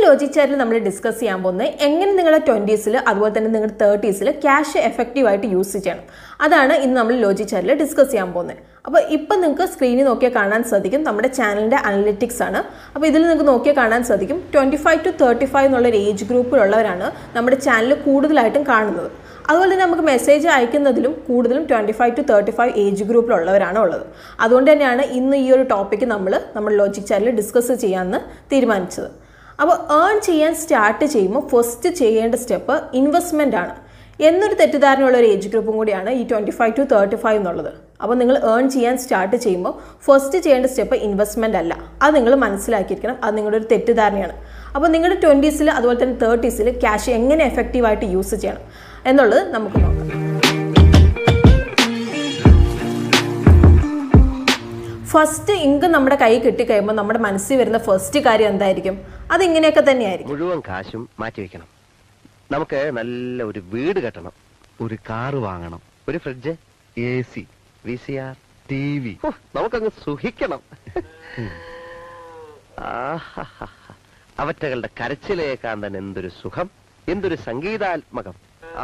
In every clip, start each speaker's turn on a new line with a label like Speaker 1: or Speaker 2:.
Speaker 1: Logic ചാറ്റിൽ നമ്മൾ discuss ചെയ്യാൻ പോകുന്നത് എങ്ങനെ നിങ്ങളുടെ ട്വൻറ്റീസിൽ അതുപോലെ തന്നെ നിങ്ങളുടെ തേർട്ടീസിൽ ക്യാഷ് എഫക്റ്റീവായിട്ട് യൂസ് ചെയ്യണം അതാണ് ഇന്ന് നമ്മൾ ലോജിക് ചാറ്റിൽ ഡിസ്കസ് ചെയ്യാൻ പോകുന്നത് അപ്പോൾ ഇപ്പം നിങ്ങൾക്ക് സ്ക്രീനിൽ നോക്കിയാൽ കാണാൻ സാധിക്കും നമ്മുടെ ചാനലിൻ്റെ അനലിറ്റിക്സ് ആണ് അപ്പോൾ ഇതിൽ നിങ്ങൾക്ക് നോക്കിയാൽ കാണാൻ സാധിക്കും twenty five to thirty five എന്നുള്ള ഒരു ഏജ് ഗ്രൂപ്പിലുള്ളവരാണ് നമ്മുടെ ചാനൽ കൂടുതലായിട്ടും കാണുന്നത് അതുപോലെ തന്നെ നമുക്ക് മെസ്സേജ് അയക്കുന്നതിലും കൂടുതലും twenty five to thirty five age ഗ്രൂപ്പിലുള്ളവരാണ് ഉള്ളത് അതുകൊണ്ട് തന്നെയാണ് ഇന്ന് ഈ ഒരു ടോപ്പിക്ക് നമ്മൾ നമ്മുടെ ലോജിക് ചാനലിൽ ഡിസ്കസ് ചെയ്യാമെന്ന് തീരുമാനിച്ചത് അപ്പോൾ ഏൺ ചെയ്യാൻ സ്റ്റാർട്ട് ചെയ്യുമ്പോൾ ഫസ്റ്റ് ചെയ്യേണ്ട സ്റ്റെപ്പ് ഇൻവെസ്റ്റ്മെൻ്റ് ആണ് എന്നൊരു തെറ്റിദ്ധാരണയുള്ള ഒരു ഏജ് ഗ്രൂപ്പും കൂടിയാണ് ഈ twenty five to thirty five എന്നുള്ളത് അപ്പോൾ നിങ്ങൾ ഏൺ ചെയ്യാൻ സ്റ്റാർട്ട് ചെയ്യുമ്പോൾ ഫസ്റ്റ് ചെയ്യേണ്ട സ്റ്റെപ്പ് ഇൻവെസ്റ്റ്മെൻ്റ് അല്ല അത് നിങ്ങൾ മനസ്സിലാക്കിയിരിക്കണം അത് നിങ്ങളുടെ ഒരു തെറ്റിദ്ധാരണയാണ് അപ്പോൾ നിങ്ങളുടെ ട്വൻറ്റീസിൽ അതുപോലെ തന്നെ തേർട്ടീസിൽ ക്യാഷ് എങ്ങനെ എഫക്റ്റീവായിട്ട് യൂസ് ചെയ്യണം എന്നുള്ളത് നമുക്ക് നോക്കാം ഫസ്റ്റ് ഇൻകം നമ്മുടെ കൈ കിട്ടിക്കഴിയുമ്പോൾ നമ്മുടെ മനസ്സിൽ വരുന്ന ഫസ്റ്റ് കാര്യം എന്തായിരിക്കും അതിങ്ങനെയൊക്കെ തന്നെയായിരിക്കും
Speaker 2: മുഴുവൻ കാശും മാറ്റിവെക്കണം നമുക്ക് നല്ല ഒരു വീട് കെട്ടണം
Speaker 3: ഒരു കാറ് വാങ്ങണം
Speaker 2: ഒരു fridge
Speaker 3: A C
Speaker 2: V C R
Speaker 3: T V
Speaker 2: നമുക്കങ്ങ് സുഖിക്കണം ആഹാഹാ. അവറ്റകളുടെ കരച്ചിലേക്കാൻ തന്നെ എന്തൊരു സുഖം എന്തൊരു സംഗീതാത്മകം ആ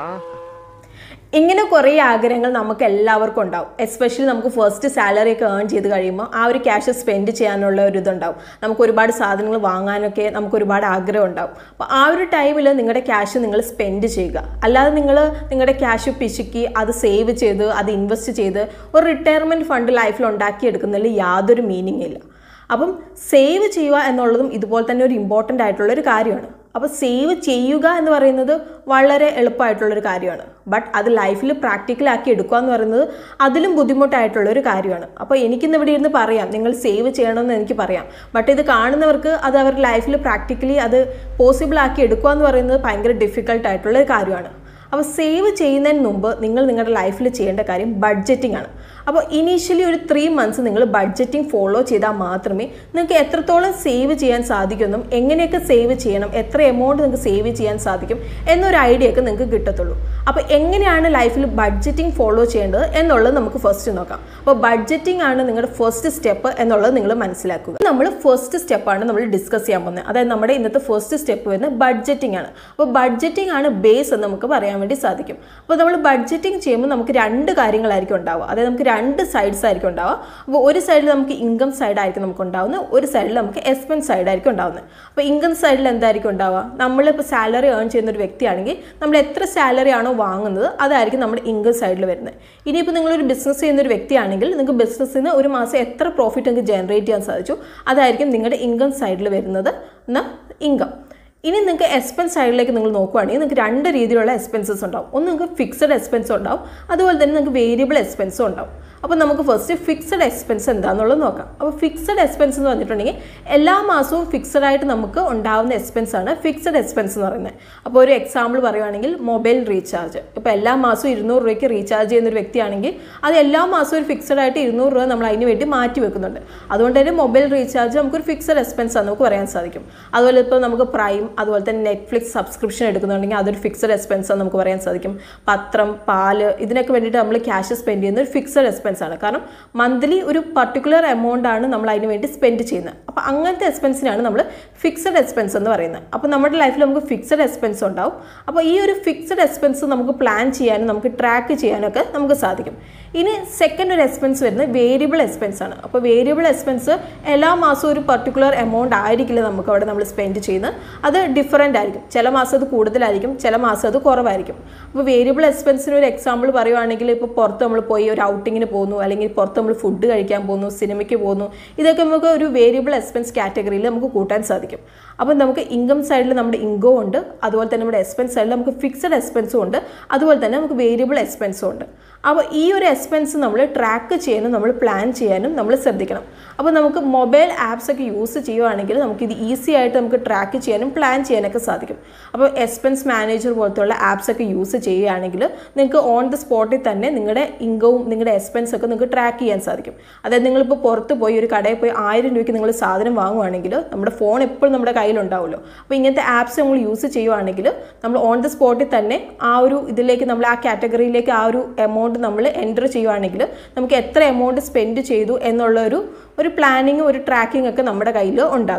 Speaker 1: ഇങ്ങനെ കുറേ ആഗ്രഹങ്ങൾ നമുക്ക് എല്ലാവർക്കും ഉണ്ടാവും എസ്പെഷ്യലി നമുക്ക് ഫസ്റ്റ് സാലറി ഒക്കെ ഏൺ ചെയ്ത് കഴിയുമ്പോൾ ആ ഒരു ക്യാഷ് സ്പെൻഡ് ചെയ്യാനുള്ള ഒരു ഇതുണ്ടാവും നമുക്ക് ഒരുപാട് സാധനങ്ങൾ വാങ്ങാനൊക്കെ നമുക്ക് ഒരുപാട് ആഗ്രഹം ഉണ്ടാവും അപ്പോൾ ആ ഒരു ടൈമിൽ നിങ്ങളുടെ ക്യാഷ് നിങ്ങൾ സ്പെൻഡ് ചെയ്യുക അല്ലാതെ നിങ്ങൾ നിങ്ങളുടെ ക്യാഷ് പിശുക്കി അത് സേവ് ചെയ്ത് അത് ഇൻവെസ്റ്റ് ചെയ്ത് ഒരു റിട്ടയർമെൻറ്റ് ഫണ്ട് ലൈഫിൽ ഉണ്ടാക്കിയെടുക്കുന്നതിൽ യാതൊരു മീനിങ് ഇല്ല അപ്പം സേവ് ചെയ്യുക എന്നുള്ളതും ഇതുപോലെ തന്നെ ഒരു ഇമ്പോർട്ടൻ്റ് ആയിട്ടുള്ള ഒരു കാര്യമാണ് അപ്പോൾ സേവ് ചെയ്യുക എന്ന് പറയുന്നത് വളരെ എളുപ്പമായിട്ടുള്ളൊരു കാര്യമാണ് ബട്ട് അത് ലൈഫിൽ പ്രാക്ടിക്കലാക്കി എടുക്കുക എന്ന് പറയുന്നത് അതിലും ബുദ്ധിമുട്ടായിട്ടുള്ള ഒരു കാര്യമാണ് അപ്പോൾ എനിക്കിന്ന് ഇവിടെ ഇരുന്ന് പറയാം നിങ്ങൾ സേവ് ചെയ്യണമെന്ന് എനിക്ക് പറയാം ബട്ട് ഇത് കാണുന്നവർക്ക് അത് അവരുടെ ലൈഫിൽ പ്രാക്ടിക്കലി അത് പോസിബിൾ ആക്കി എടുക്കുക എന്ന് പറയുന്നത് ഭയങ്കര ഡിഫിക്കൽട്ട് ആയിട്ടുള്ള ഒരു കാര്യമാണ് അപ്പോൾ സേവ് ചെയ്യുന്നതിന് മുമ്പ് നിങ്ങൾ നിങ്ങളുടെ ലൈഫിൽ ചെയ്യേണ്ട കാര്യം ബഡ്ജറ്റിംഗ് ആണ് അപ്പോൾ ഇനീഷ്യലി ഒരു ത്രീ മന്ത്സ് നിങ്ങൾ ബഡ്ജറ്റിംഗ് ഫോളോ ചെയ്താൽ മാത്രമേ നിങ്ങൾക്ക് എത്രത്തോളം സേവ് ചെയ്യാൻ സാധിക്കുമെന്നും എങ്ങനെയൊക്കെ സേവ് ചെയ്യണം എത്ര എമൗണ്ട് നിങ്ങൾക്ക് സേവ് ചെയ്യാൻ സാധിക്കും എന്നൊരു ഐഡിയ ഒക്കെ നിങ്ങൾക്ക് കിട്ടത്തുള്ളൂ അപ്പോൾ എങ്ങനെയാണ് ലൈഫിൽ ബഡ്ജറ്റിംഗ് ഫോളോ ചെയ്യേണ്ടത് എന്നുള്ളത് നമുക്ക് ഫസ്റ്റ് നോക്കാം അപ്പോൾ ബഡ്ജറ്റിംഗ് ആണ് നിങ്ങളുടെ ഫസ്റ്റ് സ്റ്റെപ്പ് എന്നുള്ളത് നിങ്ങൾ മനസ്സിലാക്കുക നമ്മൾ ഫസ്റ്റ് സ്റ്റെപ്പാണ് നമ്മൾ ഡിസ്കസ് ചെയ്യാൻ പോകുന്നത് അതായത് നമ്മുടെ ഇന്നത്തെ ഫസ്റ്റ് സ്റ്റെപ്പ് വരുന്നത് ബഡ്ജറ്റിംഗ് ആണ് അപ്പോൾ ബഡ്ജറ്റിംഗ് ആണ് ബേസ് എന്ന് നമുക്ക് പറയാൻ വേണ്ടി സാധിക്കും അപ്പോൾ നമ്മൾ ബഡ്ജറ്റിംഗ് ചെയ്യുമ്പോൾ നമുക്ക് രണ്ട് കാര്യങ്ങളായിരിക്കും ഉണ്ടാവുക അതായത് നമുക്ക് രണ്ട് സൈഡ്സ് ആയിരിക്കും ഉണ്ടാവുക അപ്പോൾ ഒരു സൈഡിൽ നമുക്ക് ഇൻകം സൈഡ് ആയിരിക്കും നമുക്ക് ഉണ്ടാവുന്നത് ഒരു സൈഡിൽ നമുക്ക് എക്സ്പെൻസ് സൈഡ് ആയിരിക്കും ഉണ്ടാവുന്നത് അപ്പോൾ ഇൻകം സൈഡിൽ എന്തായിരിക്കും ഉണ്ടാവുക നമ്മളിപ്പോൾ സാലറി ഏൺ ചെയ്യുന്ന ഒരു വ്യക്തിയാണെങ്കിൽ നമ്മൾ എത്ര സാലറി ആണോ വാങ്ങുന്നത് അതായിരിക്കും നമ്മുടെ ഇൻകം സൈഡിൽ വരുന്നത് ഇനിയിപ്പോൾ നിങ്ങളൊരു ബിസിനസ് ചെയ്യുന്ന ഒരു വ്യക്തിയാണെങ്കിൽ നിങ്ങൾക്ക് ബിസിനസ്സിൽ നിന്ന് ഒരു മാസം എത്ര പ്രോഫിറ്റ് നിങ്ങൾക്ക് ജനറേറ്റ് ചെയ്യാൻ സാധിച്ചു അതായിരിക്കും നിങ്ങളുടെ ഇൻകം സൈഡിൽ വരുന്നത് എന്ന ഇൻകം ഇനി നിങ്ങൾക്ക് എക്സ്പെൻസ് സൈഡിലേക്ക് നിങ്ങൾ നോക്കുവാണെങ്കിൽ നിങ്ങൾക്ക് രണ്ട് രീതിയിലുള്ള എക്സ്പെൻസസ് ഉണ്ടാവും ഒന്ന് നിങ്ങൾക്ക് ഫിക്സഡ് എക്സ്പെൻസ് ഉണ്ടാവും അതുപോലെ തന്നെ നിങ്ങൾക്ക് വേരിയബിൾ എക്സ്പെൻസും ഉണ്ടാവും അപ്പോൾ നമുക്ക് ഫസ്റ്റ് ഫിക്സഡ് എക്സ്പെൻസ് എന്താണെന്നുള്ളത് നോക്കാം അപ്പോൾ ഫിക്സഡ് എക്സ്പെൻസ് എന്ന് പറഞ്ഞിട്ടുണ്ടെങ്കിൽ എല്ലാ മാസവും ഫിക്സഡ് ആയിട്ട് നമുക്ക് ഉണ്ടാവുന്ന എക്സ്പെൻസ് ആണ് ഫിക്സഡ് എക്സ്പെൻസ് എന്ന് പറയുന്നത് അപ്പോൾ ഒരു എക്സാമ്പിൾ പറയുവാണെങ്കിൽ മൊബൈൽ റീചാർജ് ഇപ്പോൾ എല്ലാ മാസവും ഇരുന്നൂറ് രൂപയ്ക്ക് റീചാർജ് ചെയ്യുന്ന ഒരു വ്യക്തിയാണെങ്കിൽ അത് എല്ലാ മാസവും ഒരു ഫിക്സഡ് ആയിട്ട് ഇരുന്നൂറ് രൂപ നമ്മൾ അതിന് വേണ്ടി മാറ്റി വെക്കുന്നുണ്ട് അതുകൊണ്ട് തന്നെ മൊബൈൽ റീചാർജ് നമുക്കൊരു ഫിക്സഡ് എക്സ്പെൻസ് ആണ് നമുക്ക് പറയാൻ സാധിക്കും അതുപോലെ ഇപ്പോൾ നമുക്ക് പ്രൈം അതുപോലെ തന്നെ നെറ്റ്ഫ്ലിക്സ് സബ്സ്ക്രിപ്ഷൻ എടുക്കുന്നുണ്ടെങ്കിൽ അതൊരു ഫിക്സഡ് എക്സ്പെൻസ് ആണ് നമുക്ക് പറയാൻ സാധിക്കും പത്രം പാല് ഇതിനൊക്കെ വേണ്ടിയിട്ട് നമ്മൾ ക്യാഷ് സ്പെൻഡ് ചെയ്യുന്ന ഒരു ഫിക്സഡ് എക്സ്പെൻസ് ആണ് കാരണം മന്ത്ലി ഒരു പർട്ടിക്കുലർ എമൗണ്ട് ആണ് നമ്മൾ അതിന് വേണ്ടി സ്പെൻഡ് ചെയ്യുന്നത് അപ്പോൾ അങ്ങനത്തെ എക്സ്പെൻസിനാണ് നമ്മൾ ഫിക്സഡ് എക്സ്പെൻസ് എന്ന് പറയുന്നത് അപ്പോൾ നമ്മുടെ ലൈഫിൽ നമുക്ക് ഫിക്സഡ് എക്സ്പെൻസ് ഉണ്ടാവും അപ്പോൾ ഈ ഒരു ഫിക്സഡ് എക്സ്പെൻസ് നമുക്ക് പ്ലാൻ ചെയ്യാനും നമുക്ക് ട്രാക്ക് ചെയ്യാനൊക്കെ നമുക്ക് സാധിക്കും ഇനി സെക്കൻഡ് ഒരു എക്സ്പെൻസ് വരുന്നത് വേരിയബിൾ എക്സ്പെൻസ് ആണ് അപ്പോൾ വേരിയബിൾ എക്സ്പെൻസ് എല്ലാ മാസവും ഒരു പർട്ടിക്കുലർ എമൗണ്ട് ആയിരിക്കില്ല നമുക്ക് അവിടെ നമ്മൾ സ്പെൻഡ് ചെയ്യുന്നത് അത് ഡിഫറൻ്റ് ആയിരിക്കും ചില മാസം അത് കൂടുതലായിരിക്കും ചില മാസം അത് കുറവായിരിക്കും അപ്പോൾ വേരിയബിൾ എക്സ്പെൻസിന് ഒരു എക്സാമ്പിൾ പറയുവാണെങ്കിൽ ഇപ്പോൾ പുറത്ത് നമ്മൾ പോയി ഒരു ഔട്ടിങ്ങിന് പോകുന്നു അല്ലെങ്കിൽ പുറത്ത് നമ്മൾ ഫുഡ് കഴിക്കാൻ പോകുന്നു സിനിമയ്ക്ക് പോകുന്നു ഇതൊക്കെ നമുക്ക് ഒരു വേരിയബിൾ എക്സ്പെൻസ് കാറ്റഗറിയിൽ നമുക്ക് കൂട്ടാൻ സാധിക്കും അപ്പോൾ നമുക്ക് ഇൻകം സൈഡിൽ നമ്മുടെ ഇൻകവും ഉണ്ട് അതുപോലെ തന്നെ നമ്മുടെ എക്സ്പെൻസ് സൈഡിൽ നമുക്ക് ഫിക്സഡ് എക്സ്പെൻസും ഉണ്ട് അതുപോലെ തന്നെ നമുക്ക് വേരിയബിൾ എക്സ്പെൻസും ഉണ്ട് അപ്പോൾ ഈ ഒരു എക്സ്പെൻസ് നമ്മൾ ട്രാക്ക് ചെയ്യാനും നമ്മൾ പ്ലാൻ ചെയ്യാനും നമ്മൾ ശ്രദ്ധിക്കണം അപ്പോൾ നമുക്ക് മൊബൈൽ ആപ്സ് ഒക്കെ യൂസ് ചെയ്യുവാണെങ്കിൽ നമുക്കിത് ഈസി ആയിട്ട് നമുക്ക് ട്രാക്ക് ചെയ്യാനും പ്ലാൻ ചെയ്യാനൊക്കെ സാധിക്കും അപ്പോൾ എക്സ്പെൻസ് മാനേജർ പോലത്തുള്ള ആപ്സ് ഒക്കെ യൂസ് ചെയ്യുകയാണെങ്കിൽ നിങ്ങൾക്ക് ഓൺ ദ സ്പോട്ടിൽ തന്നെ നിങ്ങളുടെ ഇൻകവും നിങ്ങളുടെ എക്സ്പെൻസ് ഒക്കെ നിങ്ങൾക്ക് ട്രാക്ക് ചെയ്യാൻ സാധിക്കും അതായത് നിങ്ങളിപ്പോൾ പുറത്ത് പോയി ഒരു കടയിൽ പോയി ആയിരം രൂപയ്ക്ക് നിങ്ങൾ സാധനം വാങ്ങുവാണെങ്കിൽ നമ്മുടെ ഫോൺ എപ്പോഴും നമ്മുടെ കയ്യിലുണ്ടാവുമല്ലോ അപ്പോൾ ഇങ്ങനത്തെ ആപ്സ് നമ്മൾ യൂസ് ചെയ്യുവാണെങ്കിൽ നമ്മൾ ഓൺ ദ സ്പോട്ടിൽ തന്നെ ആ ഒരു ഇതിലേക്ക് നമ്മൾ ആ കാറ്റഗറിയിലേക്ക് ആ ഒരു എമൗണ്ട് നമ്മൾ എൻ്റർ ചെയ്യുവാണെങ്കിൽ നമുക്ക് എത്ര എമൗണ്ട് സ്പെൻഡ് ചെയ്തു എന്നുള്ള ഒരു ഒരു പ്ലാനിങ് ഒരു ട്രാക്കിംഗ് ഒക്കെ നമ്മുടെ കയ്യിൽ ഉണ്ടാകും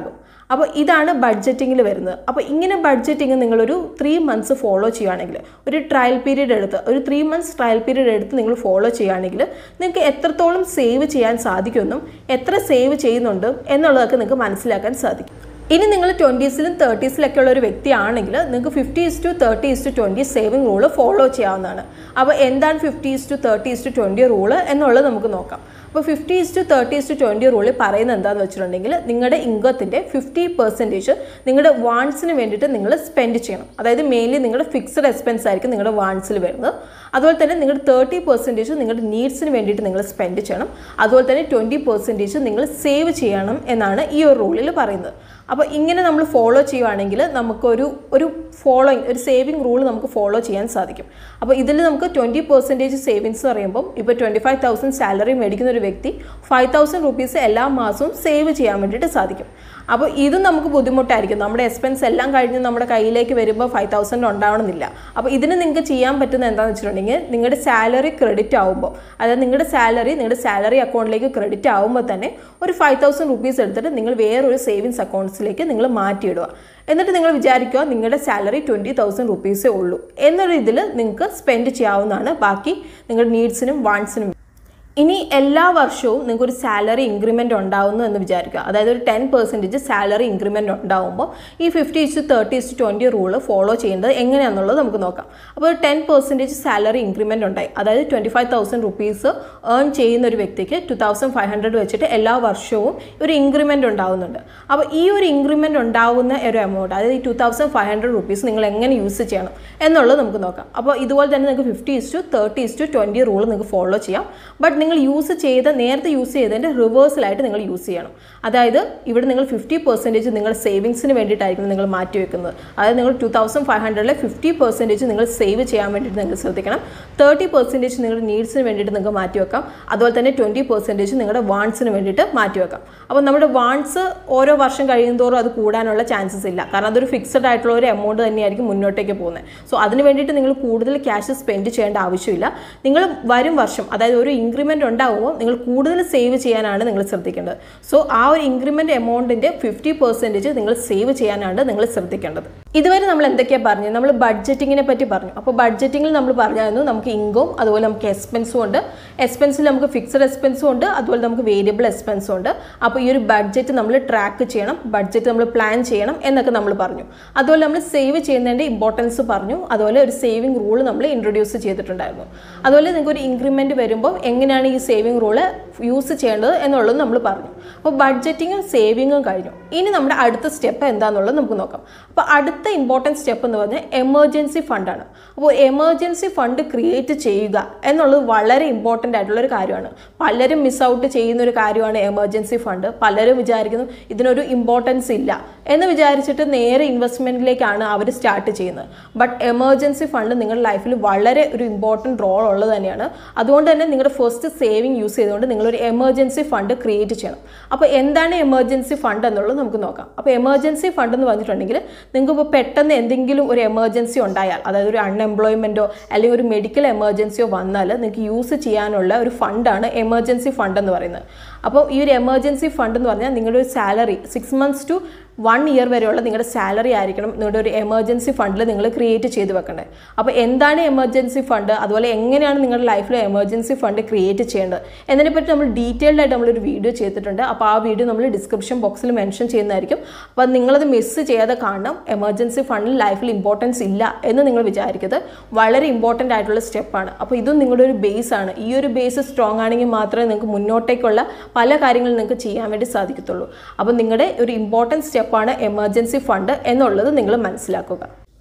Speaker 1: അപ്പോൾ ഇതാണ് ബഡ്ജറ്റിങ്ങിൽ വരുന്നത് അപ്പോൾ ഇങ്ങനെ ബഡ്ജറ്റിങ് നിങ്ങളൊരു ത്രീ മന്ത്സ് ഫോളോ ചെയ്യുകയാണെങ്കിൽ ഒരു ട്രയൽ പീരീഡ് എടുത്ത് ഒരു ത്രീ മന്ത്സ് ട്രയൽ പീരീഡ് എടുത്ത് നിങ്ങൾ ഫോളോ ചെയ്യുകയാണെങ്കിൽ നിങ്ങൾക്ക് എത്രത്തോളം സേവ് ചെയ്യാൻ സാധിക്കുമെന്നും എത്ര സേവ് ചെയ്യുന്നുണ്ട് എന്നുള്ളതൊക്കെ നിങ്ങൾക്ക് മനസ്സിലാക്കാൻ സാധിക്കും ഇനി നിങ്ങൾ ട്വൻറ്റീസിലും തേർട്ടീസിലൊക്കെ ഉള്ള ഒരു വ്യക്തിയാണെങ്കിൽ നിങ്ങൾക്ക് fifty is to thirty is to twenty saving rule follow ചെയ്യാവുന്നതാണ് അപ്പോൾ എന്താണ് fifty is to thirty is to twenty rule എന്നുള്ളത് നമുക്ക് നോക്കാം അപ്പോൾ fifty is to thirty is to twenty റൂളിൽ പറയുന്നത് എന്താണെന്ന് വെച്ചിട്ടുണ്ടെങ്കിൽ നിങ്ങളുടെ ഇൻകത്തിൻ്റെ ഫിഫ്റ്റി പെർസെൻറ്റേജ് നിങ്ങളുടെ വാൺസിന് വേണ്ടിയിട്ട് നിങ്ങൾ സ്പെൻഡ് ചെയ്യണം അതായത് മെയിൻലി നിങ്ങളുടെ ഫിക്സഡ് എക്സ്പെൻസ് ആയിരിക്കും നിങ്ങളുടെ വാൺസിൽ വരുന്നത് അതുപോലെ തന്നെ നിങ്ങളുടെ തേർട്ടി പെർസെൻറ്റേജ് നിങ്ങളുടെ നീഡ്സിന് വേണ്ടിയിട്ട് നിങ്ങൾ സ്പെൻഡ് ചെയ്യണം അതുപോലെ തന്നെ ട്വൻറ്റി പെർസെൻറ്റേജ് നിങ്ങൾ സേവ് ചെയ്യണം എന്നാണ് ഈ ഒരു റൂളിൽ പറയുന്നത് അപ്പോൾ ഇങ്ങനെ നമ്മൾ ഫോളോ ചെയ്യുവാണെങ്കിൽ നമുക്കൊരു ഒരു ഫോളോയിങ് ഒരു സേവിങ് റൂൾ നമുക്ക് ഫോളോ ചെയ്യാൻ സാധിക്കും അപ്പോൾ ഇതിൽ നമുക്ക് ട്വൻറ്റി പെർസെൻറ്റേജ് സേവിങ്സ് എന്ന് പറയുമ്പോൾ ഇപ്പോൾ ട്വൻറ്റി ഫൈവ് തൗസൻഡ് സാലറി മേടിക്കുന്ന ഒരു വ്യക്തി ഫൈവ് തൗസൻഡ് റുപ്പീസ് എല്ലാ മാസവും സേവ് ചെയ്യാൻ വേണ്ടിയിട്ട് സാധിക്കും അപ്പോൾ ഇതും നമുക്ക് ബുദ്ധിമുട്ടായിരിക്കും നമ്മുടെ എക്സ്പെൻസ് എല്ലാം കഴിഞ്ഞ് നമ്മുടെ കയ്യിലേക്ക് വരുമ്പോൾ ഫൈവ് തൗസൻഡ് ഉണ്ടാവണമെന്നില്ല അപ്പോൾ ഇതിന് നിങ്ങൾക്ക് ചെയ്യാൻ പറ്റുന്ന എന്താണെന്ന് വെച്ചിട്ടുണ്ടെങ്കിൽ നിങ്ങളുടെ സാലറി ക്രെഡിറ്റ് ആകുമ്പോൾ അതായത് നിങ്ങളുടെ സാലറി നിങ്ങളുടെ സാലറി അക്കൗണ്ടിലേക്ക് ക്രെഡിറ്റ് ആകുമ്പോൾ തന്നെ ഒരു ഫൈവ് തൗസൻഡ് റുപ്പീസ് എടുത്തിട്ട് നിങ്ങൾ വേറൊരു സേവിങ്സ് അക്കൗണ്ട്സിലേക്ക് നിങ്ങൾ മാറ്റിയിടുക എന്നിട്ട് നിങ്ങൾ വിചാരിക്കുക നിങ്ങളുടെ സാലറി ട്വൻറ്റി തൗസൻഡ് റുപ്പീസേ ഉള്ളൂ എന്നൊരു ഇതിൽ നിങ്ങൾക്ക് സ്പെൻഡ് ചെയ്യാവുന്നതാണ് ബാക്കി നിങ്ങളുടെ നീഡ്സിനും വാൺസിനും ഇനി എല്ലാ വർഷവും നിങ്ങൾക്ക് ഒരു സാലറി ഇൻക്രിമെൻ്റ് ഉണ്ടാവുന്നു എന്ന് വിചാരിക്കുക അതായത് ഒരു ടെൻ പെർസെൻറ്റേജ് സാലറി ഇൻക്രിമെൻ്റ് ഉണ്ടാവുമ്പോൾ ഈ fifty is to thirty is to twenty rule follow ചെയ്യേണ്ടത് എങ്ങനെയാണെന്നുള്ളത് നമുക്ക് നോക്കാം അപ്പോൾ ഒരു ടെൻ പെർസെൻറ്റേജ് സാലറി ഇൻക്രിമെൻ്റ് ഉണ്ടായി അതായത് twenty five thousand rupees earn ചെയ്യുന്ന ഒരു വ്യക്തിക്ക് ടു തൗസൻഡ് ഫൈവ് ഹൺഡ്രഡ് വെച്ചിട്ട് എല്ലാ വർഷവും ഒരു ഇൻക്രിമെൻ്റ് ഉണ്ടാവുന്നുണ്ട് അപ്പോൾ ഈ ഒരു ഇൻക്രിമെൻ്റ് ഉണ്ടാവുന്ന ഒരു എമൗണ്ട് അതായത് ഈ two thousand five hundred rupees നിങ്ങൾ എങ്ങനെ യൂസ് ചെയ്യണം എന്നുള്ളത് നമുക്ക് നോക്കാം അപ്പോൾ ഇതുപോലെ തന്നെ നിങ്ങൾക്ക് fifty is to thirty is to twenty rule നിങ്ങൾക്ക് ഫോളോ ചെയ്യാം ബട്ട് നിങ്ങൾ യൂസ് ചെയ്ത നേരത്തെ യൂസ് ചെയ്തതിൻ്റെ റിവേഴ്സലായിട്ട് നിങ്ങൾ യൂസ് ചെയ്യണം അതായത് ഇവിടെ നിങ്ങൾ ഫിഫ്റ്റി പെർസെൻറ്റേജ് നിങ്ങൾ സേവിങ്സിന് വേണ്ടിയിട്ടായിരിക്കും നിങ്ങൾ മാറ്റി വെക്കുന്നത് അതായത് നിങ്ങൾ ടു തൗസൻഡ് ഫൈവ് ഹൺഡ്രഡിലെ ഫിഫ്റ്റി പെർസെൻറ്റേജ് നിങ്ങൾ സേവ് ചെയ്യാൻ വേണ്ടിയിട്ട് നിങ്ങൾ ശ്രദ്ധിക്കണം തേർട്ടി പെർസെൻറ്റേജ് നിങ്ങളുടെ നീഡ്സിന് വേണ്ടിയിട്ട് നിങ്ങൾക്ക് മാറ്റി വെക്കാം അതുപോലെ തന്നെ ട്വൻറ്റി പെർസെൻറ്റേജ് നിങ്ങളുടെ വാൺസിന് വേണ്ടിയിട്ട് മാറ്റി വെക്കാം അപ്പോൾ നമ്മുടെ വാൺസ് ഓരോ വർഷം കഴിയുന്തോറും അത് കൂടാനുള്ള ചാൻസസ് ഇല്ല കാരണം അതൊരു ഫിക്സഡ് ആയിട്ടുള്ള ഒരു എമൗണ്ട് തന്നെയായിരിക്കും മുന്നോട്ടേക്ക് പോകുന്നത് സോ അതിന് വേണ്ടിയിട്ട് നിങ്ങൾ കൂടുതൽ ക്യാഷ് സ്പെൻഡ് ചെയ്യേണ്ട ആവശ്യമില്ല നിങ്ങൾ വരും വർഷം അതായത് ഒരു ഇൻക്രിമെൻ്റ് ഉണ്ടാകുമ്പോൾ നിങ്ങൾ കൂടുതൽ സേവ് ചെയ്യാനാണ് നിങ്ങൾ ശ്രദ്ധിക്കേണ്ടത് സോ ആ ഒരു ഇൻക്രിമെൻ്റ് എമൗണ്ടിൻ്റെ ഫിഫ്റ്റി പെർസെൻറ്റേജ് നിങ്ങൾ സേവ് ചെയ്യാനാണ് നിങ്ങൾ ശ്രദ്ധിക്കേണ്ടത് ഇതുവരെ നമ്മൾ എന്തൊക്കെയാണ് പറഞ്ഞത് നമ്മൾ ബഡ്ജറ്റിങ്ങിനെ പറ്റി പറഞ്ഞു അപ്പോൾ ബഡ്ജറ്റിങ്ങിൽ നമ്മൾ പറഞ്ഞായിരുന്നു നമുക്ക് ഇൻകവും അതുപോലെ നമുക്ക് എക്സ്പെൻസും ഉണ്ട് എക്സ്പെൻസിൽ നമുക്ക് ഫിക്സഡ് എക്സ്പെൻസും ഉണ്ട് അതുപോലെ നമുക്ക് വേരിയബിൾ എക്സ്പെൻസും ഉണ്ട് അപ്പോൾ ഈ ഒരു ബഡ്ജറ്റ് നമ്മൾ ട്രാക്ക് ചെയ്യണം ബഡ്ജറ്റ് നമ്മൾ പ്ലാൻ ചെയ്യണം എന്നൊക്കെ നമ്മൾ പറഞ്ഞു അതുപോലെ നമ്മൾ സേവ് ചെയ്യുന്നതിൻ്റെ ഇമ്പോർട്ടൻസ് പറഞ്ഞു അതുപോലെ ഒരു സേവിങ് റൂൾ നമ്മൾ ഇൻട്രൊഡ്യൂസ് ചെയ്തിട്ടുണ്ടായിരുന്നു അതുപോലെ നിങ്ങൾക്ക് ഒരു ഇൻക്രിമെൻറ്റ് വരുമ്പോൾ എങ്ങനെയാണ് ഈ സേവിങ് റൂള് യൂസ് ചെയ്യേണ്ടത് എന്നുള്ളത് നമ്മൾ പറഞ്ഞു അപ്പോൾ ബഡ്ജറ്റിങ്ങും സേവിങ്ങും കഴിഞ്ഞു ഇനി നമ്മുടെ അടുത്ത സ്റ്റെപ്പ് എന്താണെന്നുള്ളത് നമുക്ക് നോക്കാം അപ്പോൾ അടുത്ത ഇമ്പോർട്ടൻറ്റ് സ്റ്റെപ്പ് എന്ന് പറഞ്ഞാൽ എമർജൻസി ഫണ്ടാണ് അപ്പോൾ എമർജൻസി ഫണ്ട് ക്രിയേറ്റ് ചെയ്യുക എന്നുള്ളത് വളരെ ഇമ്പോർട്ടൻ്റ് ആയിട്ടുള്ള ഒരു കാര്യമാണ് പലരും മിസ് ഔട്ട് ചെയ്യുന്ന ഒരു കാര്യമാണ് എമർജൻസി ഫണ്ട് പലരും വിചാരിക്കുന്നു ഇതിനൊരു ഇമ്പോർട്ടൻസ് ഇല്ല എന്ന് വിചാരിച്ചിട്ട് നേരെ ഇൻവെസ്റ്റ്മെൻറ്റിലേക്കാണ് അവർ സ്റ്റാർട്ട് ചെയ്യുന്നത് ബട്ട് എമർജൻസി ഫണ്ട് നിങ്ങളുടെ ലൈഫിൽ വളരെ ഒരു ഇമ്പോർട്ടൻറ്റ് റോൾ ഉള്ളത് തന്നെയാണ് അതുകൊണ്ട് തന്നെ നിങ്ങളുടെ ഫസ്റ്റ് സേവിങ് യൂസ് ചെയ്തുകൊണ്ട് നിങ്ങളൊരു എമർജൻസി ഫണ്ട് ക്രിയേറ്റ് ചെയ്യണം അപ്പോൾ എന്താണ് എമർജൻസി ഫണ്ട് എന്നുള്ളത് നമുക്ക് നോക്കാം അപ്പോൾ എമർജൻസി ഫണ്ട് എന്ന് പറഞ്ഞിട്ടുണ്ടെങ്കിൽ നിങ്ങൾക്ക് ഇപ്പോൾ പെട്ടെന്ന് എന്തെങ്കിലും ഒരു എമർജൻസി ഉണ്ടായാൽ അതായത് ഒരു അൺഎംപ്ലോയ്മെൻറ്റോ അല്ലെങ്കിൽ ഒരു മെഡിക്കൽ എമർജൻസിയോ വന്നാൽ നിങ്ങൾക്ക് യൂസ് ചെയ്യാനുള്ള ഒരു ഫണ്ടാണ് എമർജൻസി ഫണ്ട് എന്ന് പറയുന്നത് അപ്പോൾ ഈ ഒരു എമർജൻസി ഫണ്ട് എന്ന് പറഞ്ഞാൽ നിങ്ങളുടെ ഒരു salary six months to one year വരെയുള്ള നിങ്ങളുടെ സാലറി ആയിരിക്കണം നിങ്ങളുടെ ഒരു എമർജൻസി ഫണ്ടിൽ നിങ്ങൾ ക്രിയേറ്റ് ചെയ്ത് വെക്കേണ്ടത് അപ്പോൾ എന്താണ് എമർജൻസി ഫണ്ട് അതുപോലെ എങ്ങനെയാണ് നിങ്ങളുടെ ലൈഫിൽ എമർജൻസി ഫണ്ട് ക്രിയേറ്റ് ചെയ്യേണ്ടത് എന്നതിനെപ്പറ്റി നമ്മൾ ഡീറ്റെയിൽഡ് ആയിട്ട് നമ്മളൊരു വീഡിയോ ചെയ്തിട്ടുണ്ട് അപ്പോൾ ആ വീഡിയോ നമ്മൾ ഡിസ്ക്രിപ്ഷൻ ബോക്സിൽ മെൻഷൻ ചെയ്യുന്നതായിരിക്കും അപ്പോൾ നിങ്ങളത് മിസ് ചെയ്യാതെ കാണണം എമർജൻസി ഫണ്ടിൽ ലൈഫിൽ ഇമ്പോർട്ടൻസ് ഇല്ല എന്ന് നിങ്ങൾ വിചാരിക്കരുത് വളരെ ഇമ്പോർട്ടൻ്റ് ആയിട്ടുള്ള സ്റ്റെപ്പാണ് അപ്പോൾ ഇതും നിങ്ങളുടെ ഒരു ബേസ് ആണ് ഈ ഒരു ബേസ് സ്ട്രോങ് ആണെങ്കിൽ മാത്രമേ നിങ്ങൾക്ക് മുന്നോട്ടേക്കുള്ള പല കാര്യങ്ങളും നിങ്ങൾക്ക് ചെയ്യാൻ വേണ്ടി സാധിക്കത്തുള്ളൂ അപ്പോൾ നിങ്ങളുടെ ഒരു ഇമ്പോർട്ടൻറ്റ് സ്റ്റെപ്പാണ് എമർജൻസി ഫണ്ട് എന്നുള്ളത് നിങ്ങൾ മനസ്സിലാക്കുക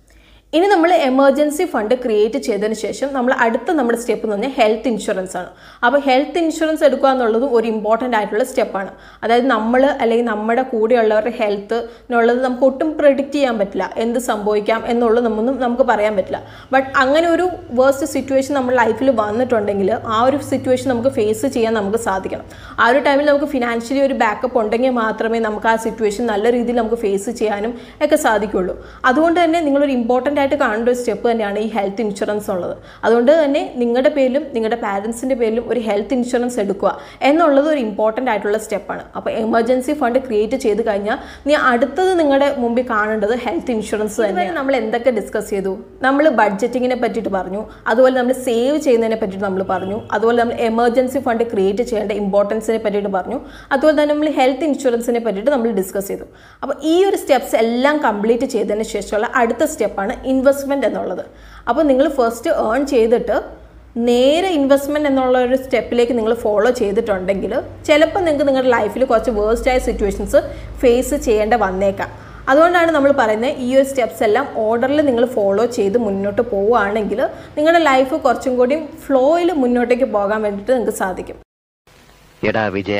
Speaker 1: ഇനി നമ്മൾ എമർജൻസി ഫണ്ട് ക്രിയേറ്റ് ചെയ്തതിന് ശേഷം നമ്മൾ അടുത്ത നമ്മുടെ സ്റ്റെപ്പ് എന്ന് പറഞ്ഞാൽ ഹെൽത്ത് ഇൻഷുറൻസ് ആണ് അപ്പോൾ ഹെൽത്ത് ഇൻഷുറൻസ് എടുക്കുക എന്നുള്ളതും ഒരു ഇമ്പോർട്ടൻ്റ് ആയിട്ടുള്ള സ്റ്റെപ്പാണ് അതായത് നമ്മൾ അല്ലെങ്കിൽ നമ്മുടെ കൂടെയുള്ളവരുടെ ഹെൽത്ത് എന്നുള്ളത് നമുക്ക് ഒട്ടും പ്രെഡിക്റ്റ് ചെയ്യാൻ പറ്റില്ല എന്ത് സംഭവിക്കാം എന്നുള്ളത് നമ്മൊന്നും നമുക്ക് പറയാൻ പറ്റില്ല ബട്ട് അങ്ങനെ ഒരു വേഴ്സ്റ്റ് സിറ്റുവേഷൻ നമ്മുടെ ലൈഫിൽ വന്നിട്ടുണ്ടെങ്കിൽ ആ ഒരു സിറ്റുവേഷൻ നമുക്ക് ഫേസ് ചെയ്യാൻ നമുക്ക് സാധിക്കണം ആ ഒരു ടൈമിൽ നമുക്ക് ഫിനാൻഷ്യലി ഒരു ബാക്കപ്പ് ഉണ്ടെങ്കിൽ മാത്രമേ നമുക്ക് ആ സിറ്റുവേഷൻ നല്ല രീതിയിൽ നമുക്ക് ഫേസ് ചെയ്യാനും ഒക്കെ സാധിക്കുള്ളൂ അതുകൊണ്ട് തന്നെ നിങ്ങളൊരു ഇമ്പോർട്ടൻ്റ് ആയിട്ട് കാണേണ്ട ഒരു സ്റ്റെപ്പ് തന്നെയാണ് ഈ ഹെൽത്ത് ഇൻഷുറൻസ് ഉള്ളത് അതുകൊണ്ട് തന്നെ നിങ്ങളുടെ പേരിലും നിങ്ങളുടെ പാരൻസിൻ്റെ പേരിലും ഒരു ഹെൽത്ത് ഇൻഷുറൻസ് എടുക്കുക എന്നുള്ളത് ഒരു ഇമ്പോർട്ടൻ്റ് ആയിട്ടുള്ള സ്റ്റെപ്പാണ് അപ്പോൾ എമർജൻസി ഫണ്ട് ക്രിയേറ്റ് ചെയ്ത് കഴിഞ്ഞാൽ നീ അടുത്തത് നിങ്ങളുടെ മുമ്പിൽ കാണേണ്ടത് ഹെൽത്ത് ഇൻഷുറൻസ് തന്നെയാണ് നമ്മൾ എന്തൊക്കെ ഡിസ്കസ് ചെയ്തു നമ്മൾ ബഡ്ജറ്റിങ്ങിനെ പറ്റിയിട്ട് പറഞ്ഞു അതുപോലെ നമ്മൾ സേവ് ചെയ്യുന്നതിനെ പറ്റിയിട്ട് നമ്മൾ പറഞ്ഞു അതുപോലെ നമ്മൾ എമർജൻസി ഫണ്ട് ക്രിയേറ്റ് ചെയ്യേണ്ട ഇമ്പോർട്ടൻസിനെ പറ്റിയിട്ട് പറഞ്ഞു അതുപോലെ തന്നെ നമ്മൾ ഹെൽത്ത് ഇൻഷുറൻസിനെ പറ്റിയിട്ട് നമ്മൾ ഡിസ്കസ് ചെയ്തു അപ്പോൾ ഈ ഒരു സ്റ്റെപ്സ് എല്ലാം കംപ്ലീറ്റ് ചെയ്തതിന് ശേഷമുള്ള അടുത്ത സ്റ്റെപ്പാണ് ഇൻവെസ്റ്റ്മെൻറ്റ് എന്നുള്ളത് അപ്പോൾ നിങ്ങൾ ഫസ്റ്റ് ഏൺ ചെയ്തിട്ട് നേരെ ഇൻവെസ്റ്റ്മെൻറ്റ് എന്നുള്ള ഒരു സ്റ്റെപ്പിലേക്ക് നിങ്ങൾ ഫോളോ ചെയ്തിട്ടുണ്ടെങ്കിൽ ചിലപ്പോൾ നിങ്ങൾക്ക് നിങ്ങളുടെ ലൈഫിൽ കുറച്ച് വേഴ്സ്റ്റ് ആയ സിറ്റുവേഷൻസ് ഫേസ് ചെയ്യേണ്ട വന്നേക്കാം അതുകൊണ്ടാണ് നമ്മൾ പറയുന്നത് ഈ ഒരു സ്റ്റെപ്സ് എല്ലാം ഓർഡറിൽ നിങ്ങൾ ഫോളോ ചെയ്ത് മുന്നോട്ട് പോവുകയാണെങ്കിൽ നിങ്ങളുടെ ലൈഫ് കുറച്ചും കൂടി ഫ്ലോയിൽ മുന്നോട്ടേക്ക് പോകാൻ വേണ്ടിയിട്ട് നിങ്ങൾക്ക് സാധിക്കും
Speaker 2: എടാ വിജയ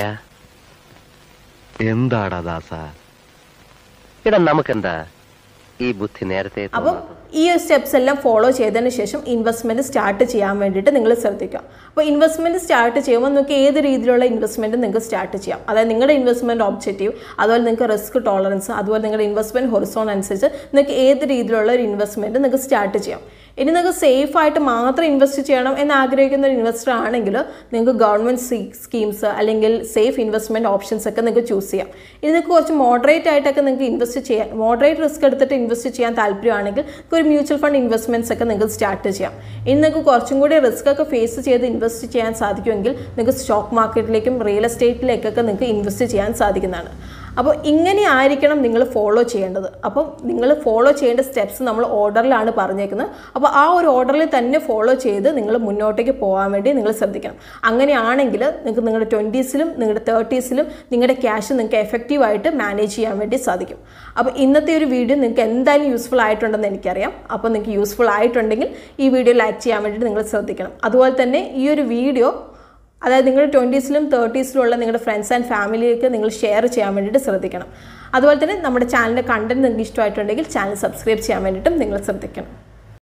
Speaker 3: എന്താടാ ദാസ
Speaker 2: എടാ നമുക്കെന്താ ഈ ബുദ്ധി നേരത്തെ
Speaker 1: അപ്പം ഈ ഒരു സ്റ്റെപ്സ് എല്ലാം ഫോളോ ചെയ്തതിന് ശേഷം ഇൻവെസ്റ്റ്മെൻറ്റ് സ്റ്റാർട്ട് ചെയ്യാൻ വേണ്ടിയിട്ട് നിങ്ങൾ ശ്രദ്ധിക്കുക അപ്പോൾ ഇൻവെസ്റ്റ്മെൻറ്റ് സ്റ്റാർട്ട് ചെയ്യുമ്പോൾ നിങ്ങൾക്ക് ഏത് രീതിയിലുള്ള ഇൻവെസ്റ്റ്മെൻറ്റ് നിങ്ങൾക്ക് സ്റ്റാർട്ട് ചെയ്യാം അതായത് നിങ്ങളുടെ ഇൻവെസ്റ്റ്മെൻറ്റ് ഒബ്ജക്റ്റീവ് അതുപോലെ നിങ്ങൾക്ക് റിസ്ക് ടോളറൻസ് അതുപോലെ നിങ്ങളുടെ ഇൻവെസ്റ്റ്മെൻറ്റ് ഹൊറിസോൺ അനുസരിച്ച് നിങ്ങൾക്ക് ഏത് രീതിയിലുള്ള ഒരു ഇൻവെസ്റ്റ്മെൻറ്റ് നിങ്ങൾക്ക് സ്റ്റാർട്ട് ചെയ്യാം ഇനി നിങ്ങൾക്ക് സേഫ് ആയിട്ട് മാത്രം ഇൻവെസ്റ്റ് ചെയ്യണം എന്ന് ആഗ്രഹിക്കുന്ന ഒരു ഇൻവെസ്റ്റർ ആണെങ്കിൽ നിങ്ങൾക്ക് ഗവൺമെൻറ് സ്കീംസ് അല്ലെങ്കിൽ സേഫ് ഇൻവെസ്റ്റ്മെൻറ്റ് ഓപ്ഷൻസ് ഒക്കെ നിങ്ങൾക്ക് ചൂസ് ചെയ്യാം ഇനി നിങ്ങൾക്ക് കുറച്ച് മോഡറേറ്റ് ആയിട്ടൊക്കെ നിങ്ങൾക്ക് ഇൻവെസ്റ്റ് ചെയ്യാൻ മോഡറേറ്റ് റിസ്ക് എടുത്തിട്ട് ഇൻവെസ്റ്റ് ചെയ്യാൻ താല്പര്യമാണെങ്കിൽ നിങ്ങൾക്ക് ഒരു മ്യൂച്വൽ ഫണ്ട് ഇൻവെസ്റ്റ്മെൻറ്റ്സ് ഒക്കെ നിങ്ങൾക്ക് സ്റ്റാർട്ട് ചെയ്യാം ഇനി നിങ്ങൾക്ക് കുറച്ചും കൂടി റിസ്ക് ഒക്കെ ഫേസ് ചെയ്ത് ഇൻവെസ്റ്റ് ചെയ്യാൻ സാധിക്കുമെങ്കിൽ നിങ്ങൾക്ക് സ്റ്റോക്ക് മാർക്കറ്റിലേക്കും റിയൽ എസ്റ്റേറ്റിലേക്കൊക്കെ നിങ്ങൾക്ക് ഇൻവെസ്റ്റ് ചെയ്യാൻ സാധിക്കുന്നതാണ് അപ്പോൾ ഇങ്ങനെ ആയിരിക്കണം നിങ്ങൾ ഫോളോ ചെയ്യേണ്ടത് അപ്പം നിങ്ങൾ ഫോളോ ചെയ്യേണ്ട സ്റ്റെപ്സ് നമ്മൾ ഓർഡറിലാണ് പറഞ്ഞേക്കുന്നത് അപ്പോൾ ആ ഒരു ഓർഡറിൽ തന്നെ ഫോളോ ചെയ്ത് നിങ്ങൾ മുന്നോട്ടേക്ക് പോകാൻ വേണ്ടി നിങ്ങൾ ശ്രദ്ധിക്കണം അങ്ങനെയാണെങ്കിൽ നിങ്ങൾക്ക് നിങ്ങളുടെ ട്വൻറ്റീസിലും നിങ്ങളുടെ തേർട്ടീസിലും നിങ്ങളുടെ ക്യാഷ് നിങ്ങൾക്ക് എഫക്റ്റീവായിട്ട് മാനേജ് ചെയ്യാൻ വേണ്ടി സാധിക്കും അപ്പോൾ ഇന്നത്തെ ഒരു വീഡിയോ നിങ്ങൾക്ക് എന്തായാലും യൂസ്ഫുൾ ആയിട്ടുണ്ടെന്ന് എനിക്കറിയാം അപ്പോൾ നിങ്ങൾക്ക് യൂസ്ഫുൾ ആയിട്ടുണ്ടെങ്കിൽ ഈ വീഡിയോ ലൈക്ക് ചെയ്യാൻ വേണ്ടിയിട്ട് നിങ്ങൾ ശ്രദ്ധിക്കണം അതുപോലെ തന്നെ ഈ ഒരു വീഡിയോ അതായത് നിങ്ങളുടെ ട്വൻറ്റീസിലും തേർട്ടീസിലുള്ള നിങ്ങളുടെ ഫ്രണ്ട്സ് ആൻഡ് ഫാമിലിയൊക്കെ നിങ്ങൾ ഷെയർ ചെയ്യാൻ വേണ്ടിയിട്ട് ശ്രദ്ധിക്കണം അതുപോലെ തന്നെ നമ്മുടെ ചാനലിൻ്റെ കണ്ടന്റ് നിങ്ങൾക്ക് ഇഷ്ടമായിട്ടുണ്ടെങ്കിൽ ചാനൽ സബ്സ്ക്രൈബ് ചെയ്യാൻ വേണ്ടിയിട്ടും നിങ്ങൾ ശ്രദ്ധിക്കണം